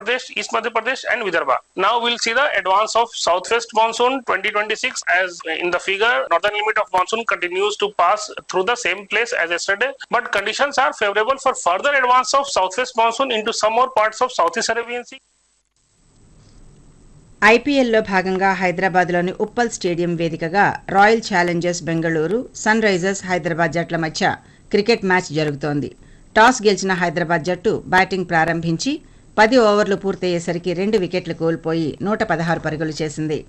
Pradesh, East Madhya Pradesh, and Vidarbha. Now we'll see the advance of southwest monsoon 2026 as in the figure. Northern limit of monsoon continues to pass through the same place as yesterday, but conditions are favorable for further advance of southwest monsoon into some more parts of Southeast Arabian Sea. ఐపీఎల్లో భాగంగా హైదరాబాద్లోని Uppal stadium వేదికగా Royal Challengers Bengaluru Sunrisers Hyderabad జట్ల మధ్య cricket match జరుగుతోంది toss గెలిచిన హైదరాబాద్ జట్టు batting ప్రారంభించి పది ఓవర్లు పూర్తయ్యేసరికి రెండు వికెట్లు కోల్పోయి నూట పదహారు పరుగులు చేసింది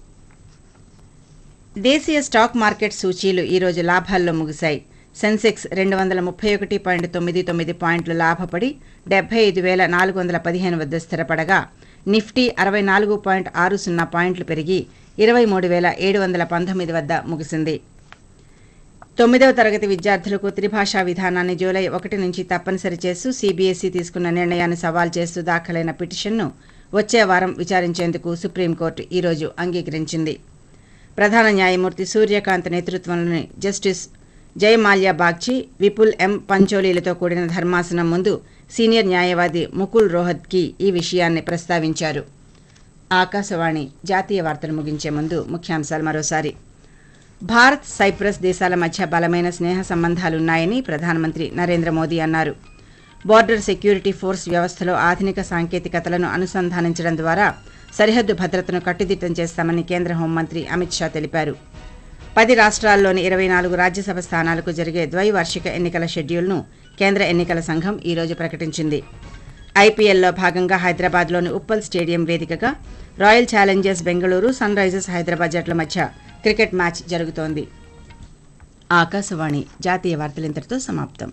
దేశీయ స్టాక్ మార్కెట్ సూచీలు ఈరోజు లాభాల్లో ముగిశాయి సెన్సెక్స్ రెండు వందల ముప్పై ఒకటి పాయింట్ తొమ్మిది తొమ్మిది పాయింట్లు లాభపడి డెబ్బై ఐదు వేల నాలుగు వందల పదిహేను వద్ద స్థిరపడగా నిఫ్టీ అరవై నాలుగు పాయింట్ ఆరు సున్నా పాయింట్లు పెరిగి ఇరవై మూడు వేల ఏడు వందల పంతొమ్మిది వద్ద ముగిసింది తొమ్మిదవ తరగతి విద్యార్థులకు త్రిభాషా విధానాన్ని జూలై ఒకటి నుంచి తప్పనిసరి చేస్తూ సీబీఎస్ఈ తీసుకున్న నిర్ణయాన్ని సవాల్ చేస్తూ దాఖలైన పిటిషన్ను వచ్చే వారం విచారించేందుకు సుప్రీంకోర్టు ఈరోజు అంగీకరించింది ప్రధాన న్యాయమూర్తి సూర్యకాంత్ నేతృత్వంలోని జస్టిస్ జయమాల్యా బాగ్చి విపుల్ ఎం పంచోలీలతో కూడిన ధర్మాసనం ముందు సీనియర్ న్యాయవాది ముకుల్ రోహత్కి ఈ విషయాన్ని ప్రస్తావించారు ఆకాశవాణి జాతీయ వార్తలు ముగించే ముందు ముఖ్యాంశాలు మరోసారి భారత్ సైప్రస్ దేశాల మధ్య బలమైన స్నేహ సంబంధాలున్నాయని ప్రధానమంత్రి నరేంద్ర మోదీ అన్నారు బోర్డర్ సెక్యూరిటీ ఫోర్స్ వ్యవస్థలో ఆధునిక సాంకేతికతలను అనుసంధానించడం ద్వారా సరిహద్దు భద్రతను కట్టుదిట్టం చేస్తామని కేంద్ర హోంమంత్రి అమిత్ షా తెలిపారు పది రాష్ట్రాల్లోని ఇరవై నాలుగు రాజ్యసభ స్థానాలకు జరిగే ద్వైవార్షిక ఎన్నికల షెడ్యూల్ను కేంద్ర ఎన్నికల సంఘం ఈరోజు ప్రకటించింది ఐపీఎల్లో భాగంగా హైదరాబాద్లోని ఉప్పల్ స్టేడియం వేదికగా Royal Challengers Bengaluru Sunrisers Hyderabad జట్ల మధ్య క్రికెట్ మ్యాచ్ జరుగుతోంది ఆకాశవాణి జాతీయ వార్తలు ఇంతటితో సమాప్తం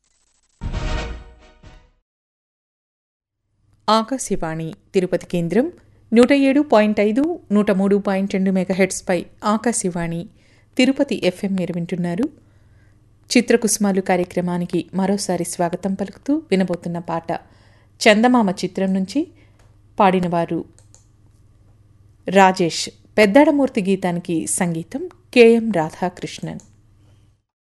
ఆకాశవాణి తిరుపతి కేంద్రం నూట ఏడు పాయింట్ ఐదు నూట మూడు పాయింట్ రెండు మెగాహెట్స్పై ఆకాశవాణి తిరుపతి ఎఫ్ఎం మీరు వింటున్నారు చిత్రకుసుమాలు కార్యక్రమానికి మరోసారి స్వాగతం పలుకుతూ వినబోతున్న పాట చందమామ చిత్రం నుంచి పాడినవారు రాజేష్ పెద్దాడమూర్తి గీతానికి సంగీతం కెఎం రాధాకృష్ణన్